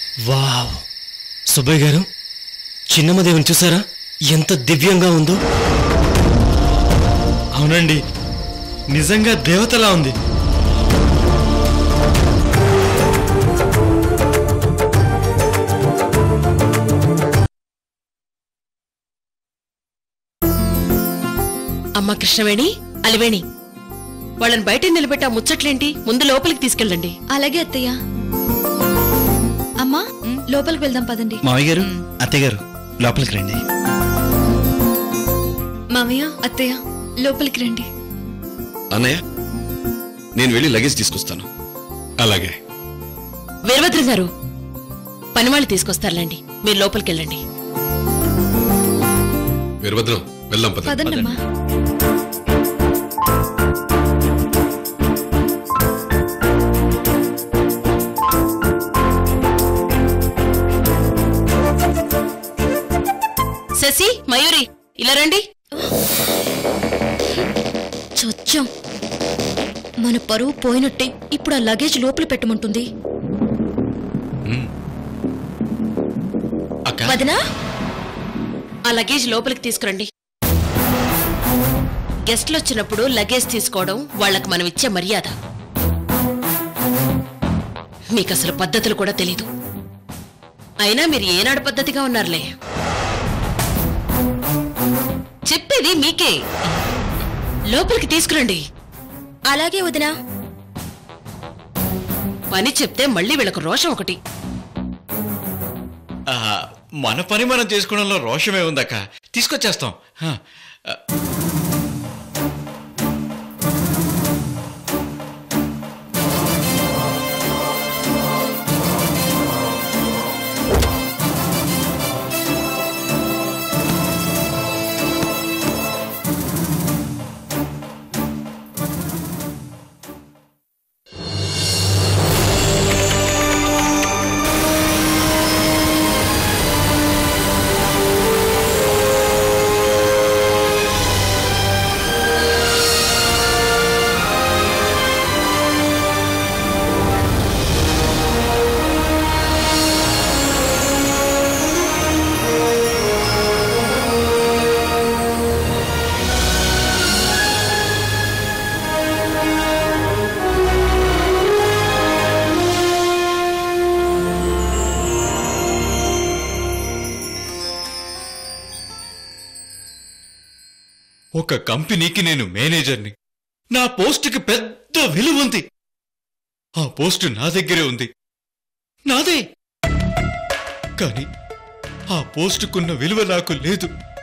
Wow Subbaiah గారు చిన్నమ్మదేవిని చూసారా ఎంత దివ్యంగా ఉందో అవునండి నిజంగా దేవతలా ఉంది అమ్మ కృష్ణవేణి అలివేణి వాళ్ళని బయట నిలబెట్టి ఆ ముచ్చట్లేంటి ముందు లోపలికి తీసుకెళ్ళండి అలాగే అత్తయ్య అమ్మా లోపలికి వెళ్దాం పదండి మావయ్య గారు అత్తయ్య గారు లోపలికి రండి మామయ్య అత్తయ్య లోపలికి రండి అన్నయ్య నేను వెళ్ళి లగేజ్ తీసుకొస్తాను అలాగే వీరభద్రం గారు పనివాళ్ళు తీసుకొస్తారులేండి మీరు లోపలికి వెళ్ళండి వీరభద్రం వెళ్దాం పద పదండమ్మా శశి మయూరి ఇలా రండి చొచ్చం మన పరువు పోయినట్టే ఇప్పుడు ఆ లగేజ్ లోపల పెట్టమంటుంది అక్క వదినా ఆ లగేజ్ లోపలికి తీసుకురండి గెస్ట్లు వచ్చినప్పుడు లగేజ్ తీసుకోవడం వాళ్ళకి మనం ఇచ్చే మర్యాద మీకు అసలు పద్ధతులు కూడా తెలీదు అయినా మీరు ఏనాడు పద్ధతిగా ఉన్నారులే చెప్పేది మీకే లోపలికి తీసుకురండి అలాగే వదినా పని చెప్తే మళ్ళీ వీళ్ళకు రోషం ఒకటి ఆ, మన పని మనం చేసుకోవడంలో రోషమే ఉందక్క తీసుకొచ్చేస్తాం హ, ఆ, ఒక కంపెనీకి నేను మేనేజర్ని నా పోస్టుకి పెద్ద విలువ ఉంది ఆ పోస్టు నా దగ్గరే ఉంది నాదే కానీ ఆ పోస్టుకున్న విలువ నాకు లేదు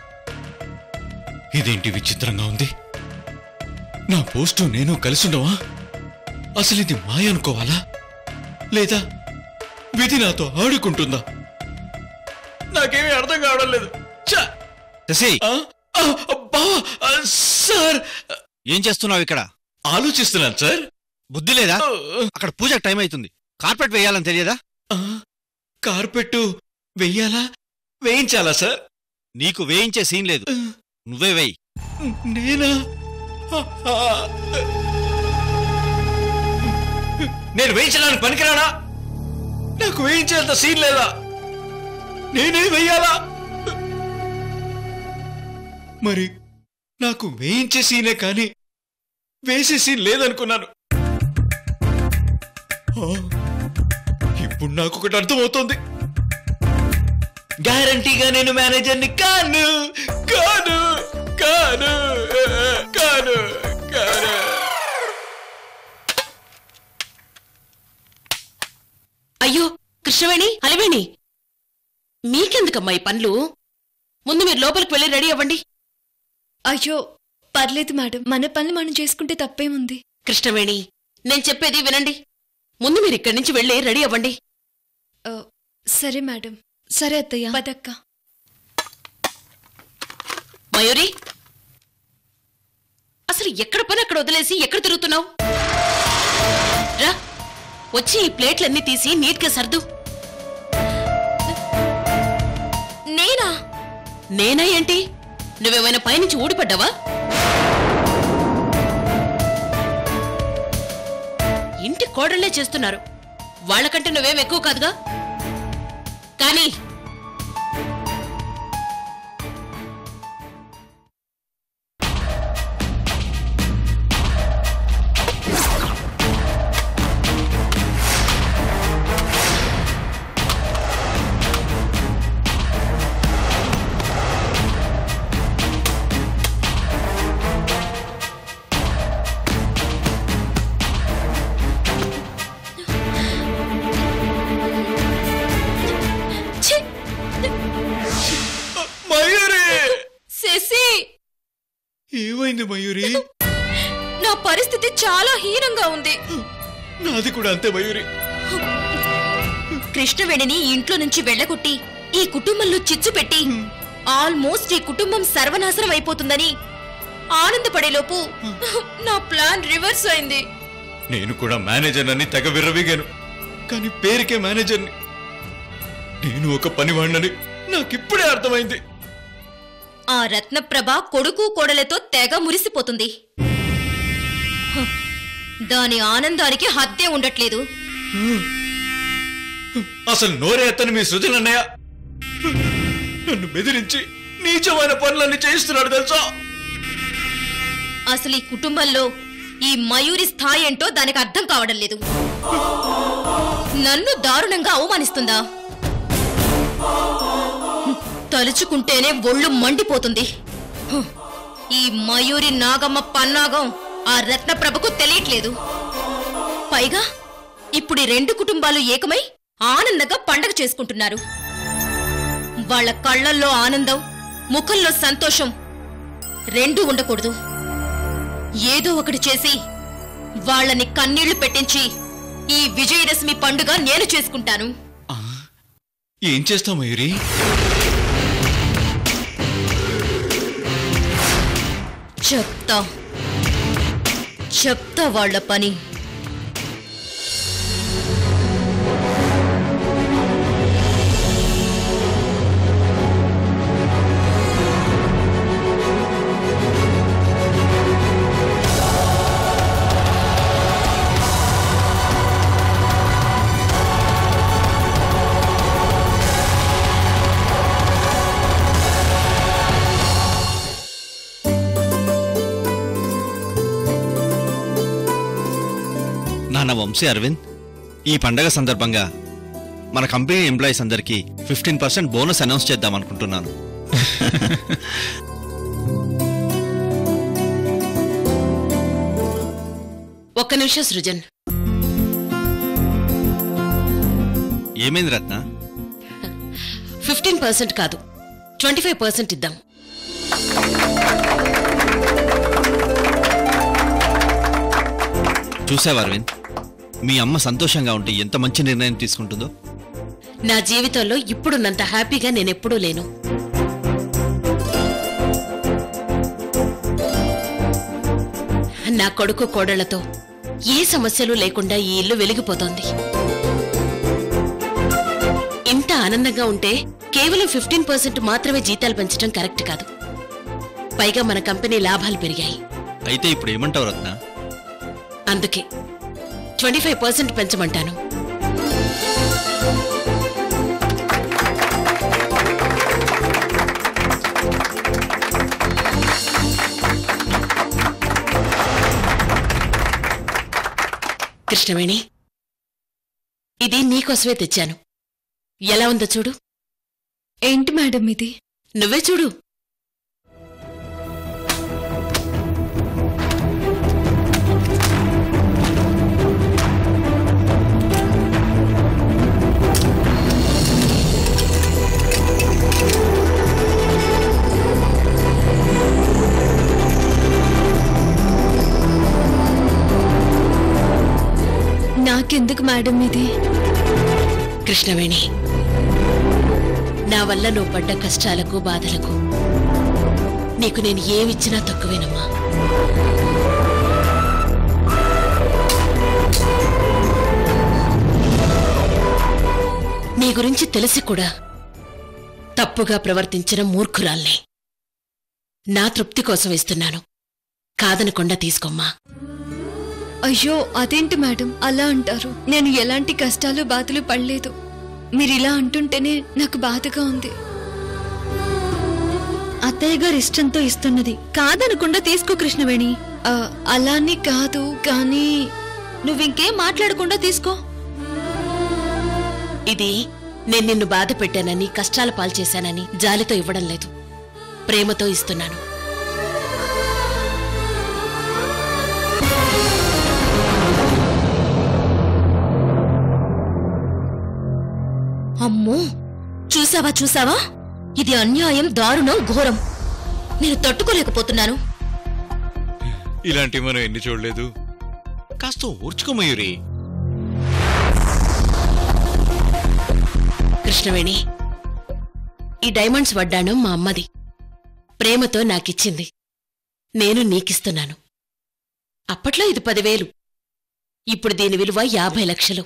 ఇదేంటి విచిత్రంగా ఉంది నా పోస్టు నేను కలిసుండవా అసలు ఇది మాయ అనుకోవాలా లేదా విధి నాతో ఆడుకుంటుందా నాకేమీ అర్థం కావడం లేదు ఛ! శశి ఆ, ఆ, అబ్బా, ఆ, సార్ ఏం చేస్తున్నావు ఇక్కడ ఆలోచిస్తున్నాను సార్ బుద్ధి లేదా అక్కడ పూజకు టైం అవుతుంది కార్పెట్ వేయాలని తెలియదా ఆ, కార్పెట్టు వెయ్యాలా వేయించాలా సార్ నీకు వేయించే సీన్ లేదు నువ్వే వేయి నేనా ఆ, ఆ. నేను వేయించడానికి పనికిరానా నాకు వేయించేంత సీన్ లేదా నేనే వెయ్యాలా మరి నాకు వేయించే సీనే కానీ వేసే సీన్ లేదనుకున్నాను ఆ, ఇప్పుడు నాకు ఒకటి అర్థమవుతోంది గ్యారంటీగా నేను మేనేజర్ని కాను కాను కాను కాను కాను అయ్యో కృష్ణవేణి అలివేణి మీకెందుకమ్మా ఈ పనులు ముందు మీరు లోపలికి వెళ్ళి రెడీ అవ్వండి అయ్యో పర్లేదు మేడం మన పనులు మనం చేసుకుంటే తప్పేముంది కృష్ణవేణి నేను చెప్పేది వినండి ముందు మీరు ఇక్కడి నుంచి వెళ్ళి రెడీ అవ్వండి ఆ, సరే మేడం సరే అత్తయ్య పదక్క మయూరి అసలు ఎక్కడ పని అక్కడ వదిలేసి ఎక్కడ తిరుగుతున్నావు రా వచ్చి ఈ ప్లేట్లన్నీ తీసి నీట్గా సర్దు నేనా నేనా ఏంటి నువ్వేమైనా పైనుంచి ఊడిపడ్డావా ఇంటి కోడళ్లే చేస్తున్నారు వాళ్ళకంటే నువ్వేం ఎక్కువ కాదుగా కానీ ఛీ! మయూరి శశి ఏమైంది మయూరి నా పరిస్థితి చాలా హీనంగా ఉంది నాది కూడా అంతే మయూరి కృష్ణవేణిని ఇంట్లో నుంచి వెళ్ళగొట్టి ఈ కుటుంబంలో చిచ్చు పెట్టి ఆల్మోస్ట్ ఈ కుటుంబం సర్వనాశనం అయిపోతుందని ఆనందపడేలోపు నా ప్లాన్ రివర్స్ అయింది నేను కూడా మేనేజర్ అని తెగ విర్రవీగాను కానీ పేరుకే మేనేజర్ని నేను ఒక పనివాణ్ణని నాకిప్పుడే అర్థమైంది ఆ రత్నప్రభ కొడుకు కోడలతో తెగ మురిసిపోతుంది హ, దాని ఆనందానికి హద్దే ఉండట్లేదు అసలు నోరే ఎత్తని మీ సృజనన్నయ్య నన్ను బెదిరించి నీచమైన పనులన్నీ చేయిస్తున్నాడు తెలుసా అసలు ఈ కుటుంబంలో ఈ మయూరి స్థాయి ఏంటో దానికి అర్థం కావడం లేదు నన్ను దారుణంగా అవమానిస్తుందా హ్మ్, తలుచుకుంటేనే ఒళ్ళు మండిపోతుంది హ్మ్, ఈ మయూరి నాగమ్మ పన్నాగం ఆ రత్నప్రభకు తెలియట్లేదు పైగా ఇప్పుడు ఈ రెండు కుటుంబాలు ఏకమై ఆనందంగా పండగ చేసుకుంటున్నారు వాళ్ళ కళ్ళల్లో ఆనందం ముఖంలో సంతోషం రెండూ ఉండకూడదు ఏదో ఒకటి చేసి వాళ్ళని కన్నీళ్లు పెట్టించి ఈ విజయదశమి పండుగ నేను చేసుకుంటాను ఏం చేస్తావు మయూరి చెప్తా చెప్తా వాళ్ళ పని నాన్న వంశీ అరవింద్ ఈ పండగ సందర్భంగా మన కంపెనీ ఎంప్లాయీస్ అందరికీ ఫిఫ్టీన్ పర్సెంట్ బోనస్ అనౌన్స్ చేద్దాం అనుకుంటున్నాను ఒక్క నిమిషం సృజన్ ఏమైంది రత్న ఫిఫ్టీన్ పర్సెంట్ కాదు ట్వంటీ ఫైవ్ పర్సెంట్ ఇద్దాం చూసావా అరవింద్ మీ అమ్మ సంతోషంగా ఉంటే ఎంత మంచి నిర్ణయం తీసుకుంటుందో నా జీవితంలో ఇప్పుడున్నంత హ్యాపీగా నేనెప్పుడూ లేను నా కొడుకు కోడళ్లతో ఏ సమస్యలు లేకుండా ఈ ఇల్లు వెలిగిపోతోంది ఇంత ఆనందంగా ఉంటే కేవలం ఫిఫ్టీన్ పర్సెంట్ మాత్రమే జీతాలు పెంచడం కరెక్ట్ కాదు పైగా మన కంపెనీ లాభాలు పెరిగాయి అయితే ఇప్పుడు ఏమంటావు రత్న అందుకే ట్వంటీ ఫైవ్ పర్సెంట్ పెంచమంటాను కృష్ణవేణి ఇది నీకోసమే తెచ్చాను ఎలా ఉందో చూడు ఏంటి మేడం ఇది నువ్వే చూడు నాకెందుకు మేడం ఇది కృష్ణవేణి నా వల్ల నువ్వు పడ్డ కష్టాలకు బాధలకు నీకు నేను ఏమిచ్చినా తక్కువేనమ్మా నీ గురించి తెలిసి కూడా తప్పుగా ప్రవర్తించిన మూర్ఖురాల్ని నా తృప్తి కోసం ఇస్తున్నాను కాదనకుండా తీసుకోమ్మా అయ్యో అదేంటి మేడం అలా అంటారు నేను ఎలాంటి కష్టాలు బాధలు పడలేదు మీరు ఇలా అంటుంటేనే నాకు బాధగా ఉంది అత్తయ్య గారు ఇష్టంతో ఇస్తున్నది కాదనకుండా తీసుకో కృష్ణవేణి ఆ, అలాని కాదు కానీ నువ్వింకేం మాట్లాడకుండా తీసుకో ఇది నేను నిన్ను బాధ పెట్టానని కష్టాల పాల్చేశానని జాలితో ఇవ్వడం లేదు ప్రేమతో ఇస్తున్నాను అమ్మో చూసావా చూసావా ఇది అన్యాయం దారుణం ఘోరం నేను తట్టుకోలేకపోతున్నాను ఇలాంటివి మనం ఎన్ని చూడలేదు కాస్త ఊర్చుకో మయూరి కృష్ణవేణి ఈ డైమండ్స్ వడ్డాణం మా అమ్మది ప్రేమతో నాకిచ్చింది నేను నీకిస్తున్నాను అప్పట్లో ఇది పదివేలు ఇప్పుడు దీని విలువ యాభై లక్షలు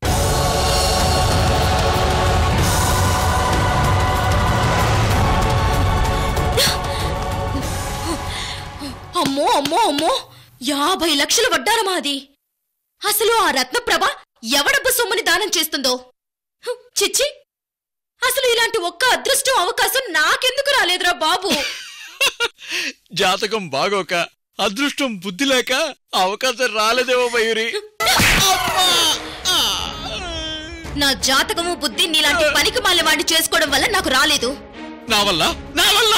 అమ్మో అమ్మో అమ్మో యాభై లక్షలు వడ్డారమా అది అసలు ఆ రత్నప్రభ ఎవడబ్బ సొమ్ముని దానం చేస్తుందో హ్, చిచ్చి అసలు ఇలాంటి ఒక్క అదృష్టం అవకాశం నాకెందుకు రాలేదురా బాబు జాతకం బాగోక అదృష్టం బుద్ధి లేక అవకాశం రాలేదేమో మయూరి నా జాతకము బుద్ధి నీలాంటి పనికి మాలిన వాడిని చేసుకోవడం వల్ల నాకు రాలేదు నా వల్ల నా వల్ల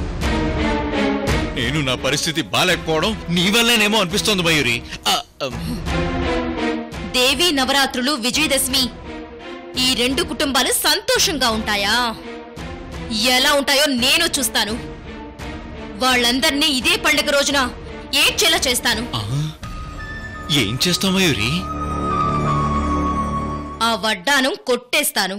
నేను నా పరిస్థితి బాలేకపోవడం నీ వల్లేనేమో అనిపిస్తోంది మయూరి ఆ, అమ్, దేవి నవరాత్రులు విజయదశమి ఈ రెండు కుటుంబాలు సంతోషంగా ఉంటాయా ఎలా ఉంటాయో నేను చూస్తాను వాళ్ళందర్నీ ఇదే పండగ రోజున ఏడ్చేలా చేస్తాను ఆ, ఏం చేస్తావు మయూరి ఆ వడ్డానం కొట్టేస్తాను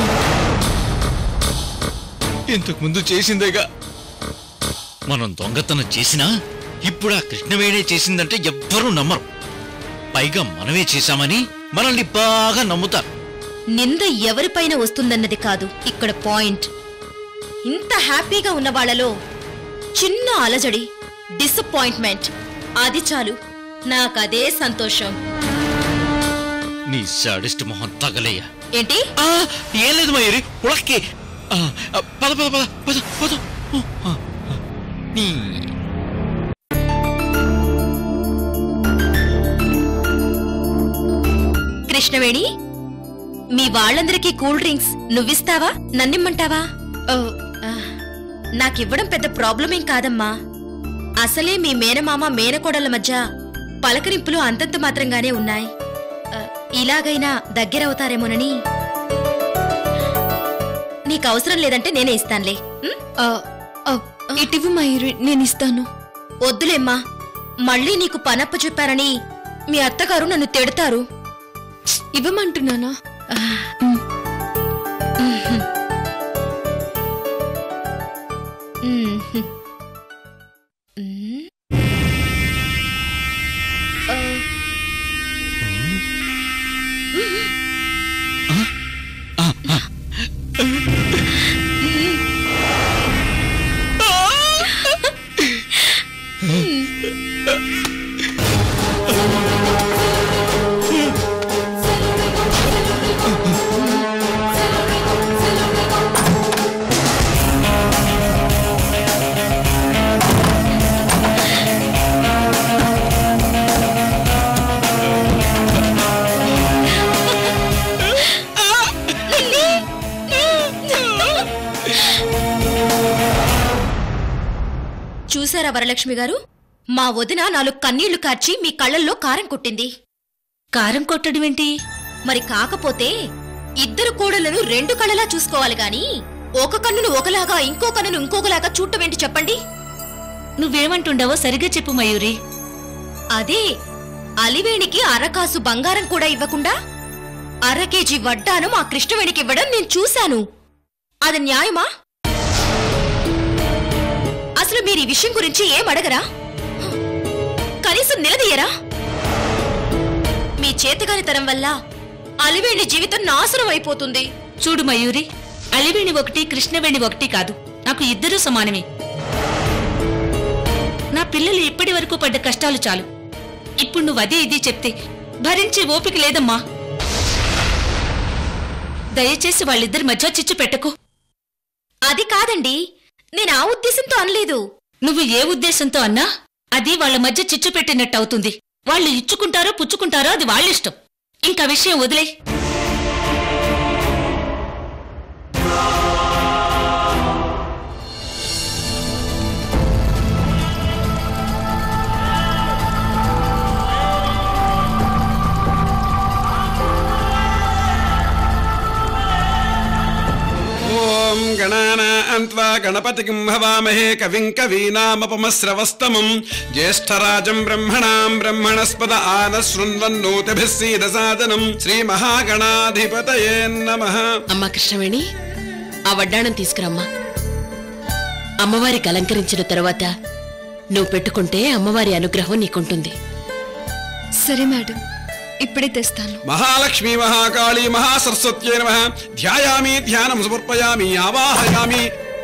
ఇంతకు ముందు చేసిందేగా మనం దొంగతనం చేసినా ఇప్పుడు ఆ కృష్ణవేణే చేసిందంటే ఎవ్వరూ నమ్మరు పైగా మనమే చేశామని మనల్ని బాగా నమ్ముతారు నింద ఎవరిపైన వస్తుందన్నది కాదు ఇక్కడ పాయింట్ ఇంత హ్యాపీగా ఉన్న వాళ్ళలో చిన్న అలజడి డిసప్పాయింట్మెంట్ అది చాలు నాకదే సంతోషం నీ సాడిస్ట్ మొహం తగలేయ ఏంటి ఏం లేదు మయూరి ఉడక్కి ఆ, ఆ, పద పద పద పద పద ఓ, ఆ, ఆ. నీ కృష్ణవేణి మీ వాళ్ళందరికీ కూల్ డ్రింక్స్ నువ్విస్తావా నన్నిమ్మంటావా ఓ, ఆ, నాకివ్వడం పెద్ద ప్రాబ్లమేం కాదమ్మా అసలే మీ మేనమామ మేనకోడల మధ్య పలకరింపులు అంతంత మాత్రంగానే ఉన్నాయి ఆ, ఇలాగైనా దగ్గరవుతారేమోనని నీకు అవసరం లేదంటే నేనే ఇస్తానులే ఉం? ఇటివి మయూరి నేను ఇస్తాను వద్దులేమ్మా మళ్ళీ నీకు పనప్ప చెప్పారని మీ అత్తగారు నన్ను తిడతారు ఇవ్వమంటున్నానా మ్మ్. మ్మ్. ఆ. చూసారా వరలక్ష్మి గారు మా వదిన నాలుగు కన్నీళ్లు కార్చి మీ కళ్ళల్లో కారం కొట్టింది కారం కొట్టడం ఏంటి మరి కాకపోతే ఇద్దరు కోడలను రెండు కళ్ళలా చూసుకోవాలి గాని ఒక కన్నును ఒకలాగా ఇంకో కన్నును ఇంకొకలాగా చూడటం ఏంటి చెప్పండి నువ్వేమంటుండవో సరిగ్గా చెప్పు మయూరి అదే అలివేణికి అరకాసు బంగారం కూడా ఇవ్వకుండా అర కేజీ వడ్డానం ఆ కృష్ణవేణికి ఇవ్వడం నేను చూశాను అది న్యాయమా అసలు మీరు ఈ విషయం గురించి ఏం అడగరా కనీసం నిలదీయరా మీ చేతగానితనం వల్ల అలివేణి జీవితం నాశనం అయిపోతుంది చూడు మయూరి అలివేణి ఒకటి కృష్ణవేణి ఒకటి కాదు నాకు ఇద్దరూ సమానమే నా పిల్లలు ఇప్పటి వరకు పడ్డ కష్టాలు చాలు ఇప్పుడు నువ్వు అదే ఇది చెప్తే భరించే ఓపిక లేదమ్మా దయచేసి వాళ్ళిద్దరి మధ్య చిచ్చు పెట్టకు అది కాదండి నేను ఆ ఉద్దేశంతో అనలేదు నువ్వు ఏ ఉద్దేశంతో అన్నా అది వాళ్ళ మధ్య చిచ్చు పెట్టినట్టు అవుతుంది వాళ్ళు ఇచ్చుకుంటారో పుచ్చుకుంటారో అది వాళ్ళిష్టం ఇంకా విషయం వదిలే ఓం గణానాన్వా గణపతికిం హవామహే కవిం కవీనామపమశ్రవస్తమం జ్యేష్ఠరాజం బ్రహ్మణాం బ్రహ్మణస్పద ఆన శృణ్వన్నోతిభిः సీదసాదనం శ్రీమహాగణాధిపతయే నమః అమ్మా కృష్ణవేణి ఆ వడ్డాణం తీసుకురమ్మా అమ్మవారికి అలంకరించిన తరువాత నువ్వు పెట్టుకుంటే అమ్మవారి అనుగ్రహం నీకుంటుంది సరే మేడం ఇప్పుడే తెస్తాను మహాలక్ష్మీ మహాకాళీ మహాసరస్వత్యై నమ ధ్యాయామి ధ్యానం సమర్పయామి ఆవాహయామి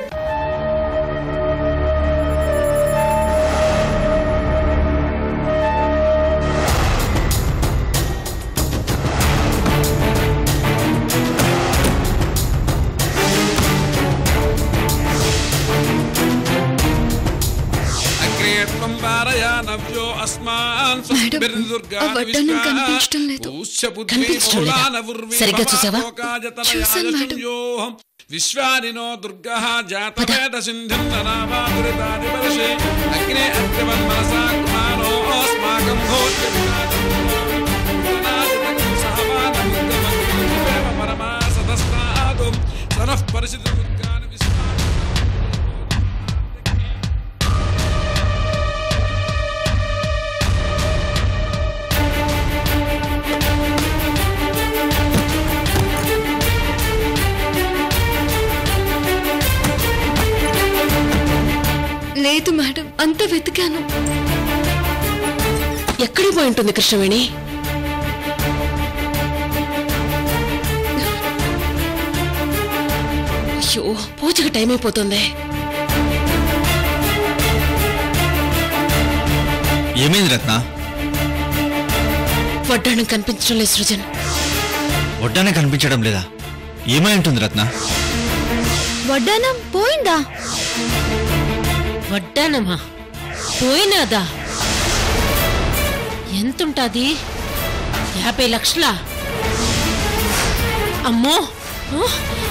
అగ్రే త్వం పారయానవ్యో అస్మాన్ మేడం, ఆ వడ్డానం కనిపించటం లేదు. కనిపించటం లేదా? సరిగ్గా చూసావా? చూశాను, మేడం. విశ్వానినో దుర్గ జాతవేద సింధుం ననామాదురితాది వర్షే అగ్నే అగ్నివన్మనసా కుమారో అస్మాకం పరమా సదస్తాదు సనః పరిశుద్ధ దుర్గాని విశ్వా లేదు మేడం అంత వెతికాను ఎక్కడికి పోయి ఉంటుంది కృష్ణవేణి అయ్యో పూజకి టైం అయిపోతుంది ఏమైంది రత్న వడ్డాణం కనిపించడం లేదు సృజన్ వడ్డానే కనిపించడం లేదా ఏమై ఉంటుంది రత్న వడ్డానం పోయిందా వడ్డానమా పోయినాదా ఎంతుంటాది యాభై లక్షలా అమ్మో ఆ,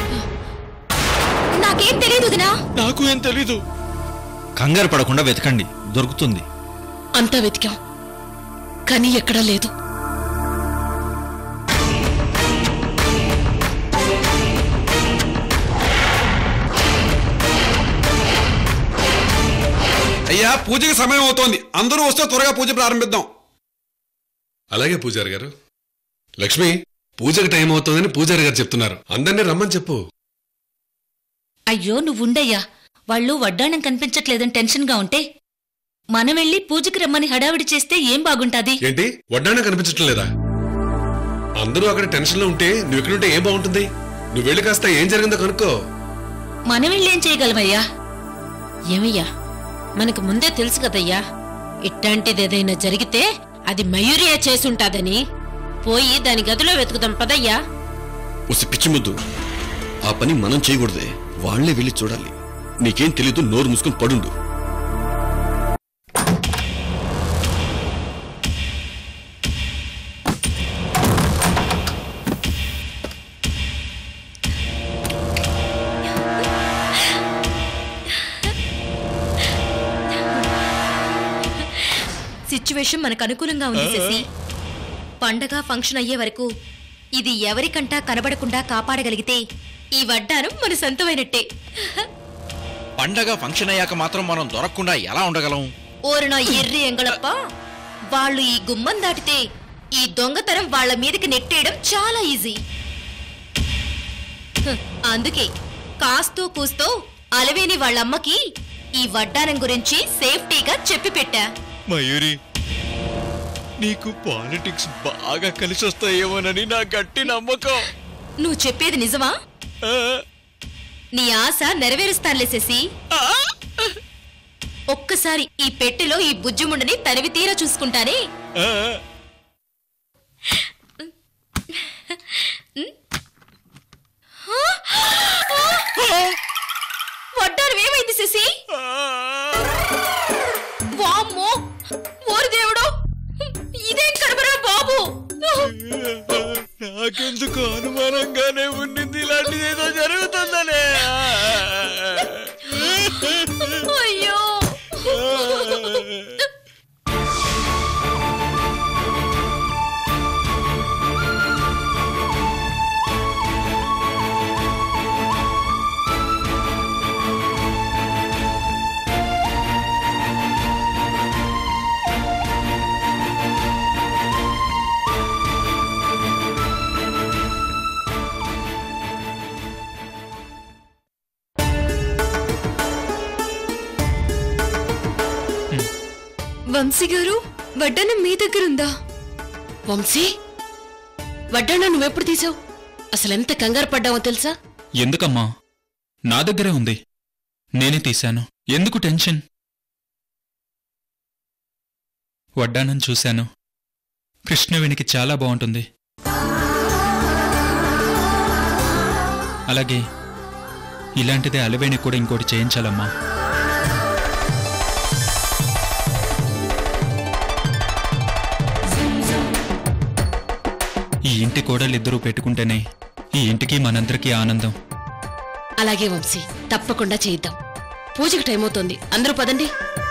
నాకేం తెలియదు వదినా నాకు ఏం తెలీదు కంగారు పడకుండా వెతకండి దొరుకుతుంది అంతా వెతికాం కానీ ఎక్కడా లేదు అయ్యా పూజకి సమయం అవుతోంది అందరూ వస్తే త్వరగా పూజ ప్రారంభిద్దాం అలాగే పూజారి గారు లక్ష్మి పూజకి టైం అవుతోందని పూజారి గారు చెప్తున్నారు అందరినీ రమ్మని చెప్పు అయ్యో నువ్వుండయ్యా వాళ్ళు వడ్డాణం కనిపించట్లేదని టెన్షన్గా ఉంటే మనం వెళ్ళి పూజకి రమ్మని హడావిడి చేస్తే ఏం బాగుంటాది ఏంటి వడ్డాన కనిపించటం లేదా అందరూ అక్కడ టెన్షన్ లో ఉంటే నువ్వు ఇక్కడుంటే ఏం బాగుంటుంది నువ్వు వెళ్ళి కాస్త ఏం జరిగిందో కనుక్కో మనం వెళ్ళేం చేయగలమయ్యా ఏమయ్యా మనకు ముందే తెలుసు కదయ్యా ఇట్లాంటిదేదైనా జరిగితే అది మయూరియా చేసుంటాదని పోయి దాని గదిలో వెతుకుదాం పదయ్యా ఉసి పిచ్చి ముద్దు ఆ పని మనం చేయకూడదే వాళ్లే వెళ్ళి చూడాలి నీకేం తెలీదు నోరు మూసుకొని పడుండు సిచ్యువేషన్ మనకు అనుకూలంగా ఉంది శశి పండగ ఫంక్షన్ అయ్యే వరకు ఇది ఎవరికంటా కనబడకుండా కాపాడగలిగితే ఈ వడ్డానం మన సొంతమైనట్టే పండగ ఫంక్షన్ అయ్యాక మాత్రం మనం దొరకకుండా ఎలా ఉండగలం ఓరునా ఎర్రి ఎంగళప్ప వాళ్ళు ఈ గుమ్మం దాటితే ఈ దొంగతనం వాళ్ళ మీదకి నెట్టేయడం చాలా ఈజీ హ్, అందుకే కాస్తో కూస్తో అలవేని వాళ్ళమ్మకి ఈ వడ్డానం గురించి సేఫ్టీగా చెప్పి పెట్టా మయూరి నీకు పాలిటిక్స్ బాగా కలిసి వస్తాయేమోనని నా గట్టి నమ్మకం నువ్వు చెప్పేది నిజమా నీ ఆశ నెరవేరుస్తానులే శశి ఒక్కసారి ఈ పెట్టెలో ఈ బుజ్జిముండని తరివి తీరా చూసుకుంటానే వంశీ వామ్మో ఓరి దేవుడు ఇదేం కడబరా బాబు నాకెందుకు అనుమానంగానే ఉండింది ఇలాంటిది ఏదో జరుగుతుందనే అయ్యో వంశీ గారు వడ్డానం మీ దగ్గర ఉందా వంశీ వడ్డాణా నువ్వెప్పుడు తీసావు అసలు ఎంత కంగారు పడ్డావో తెలుసా ఎందుకమ్మా నా దగ్గరే ఉంది నేనే తీశాను ఎందుకు టెన్షన్ వడ్డానం చూశాను కృష్ణవేణికి చాలా బాగుంటుంది అలాగే ఇలాంటిదే అలవేణి కూడా ఇంకోటి చేయించాలమ్మా ఈ ఇంటి కోడలిద్దరూ పెట్టుకుంటేనే ఈ ఇంటికి మనందరికీ ఆనందం అలాగే వంశీ తప్పకుండా చేయిద్దాం పూజకి టైం అవుతోంది అందరూ పదండి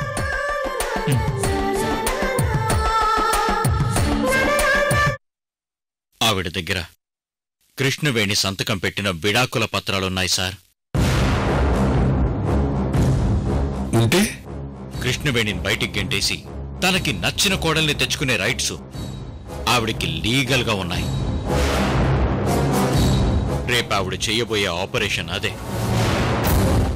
ఆవిడ దగ్గర కృష్ణవేణి సంతకం పెట్టిన విడాకుల పత్రాలున్నాయి సార్ ఉంటే కృష్ణవేణిని బయటికి గెంటేసి తనకి నచ్చిన కోడల్ని తెచ్చుకునే రైట్స్ ఆవిడికి లీగల్గా ఉన్నాయి రేపు ఆవిడ చేయబోయే ఆపరేషన్ అదే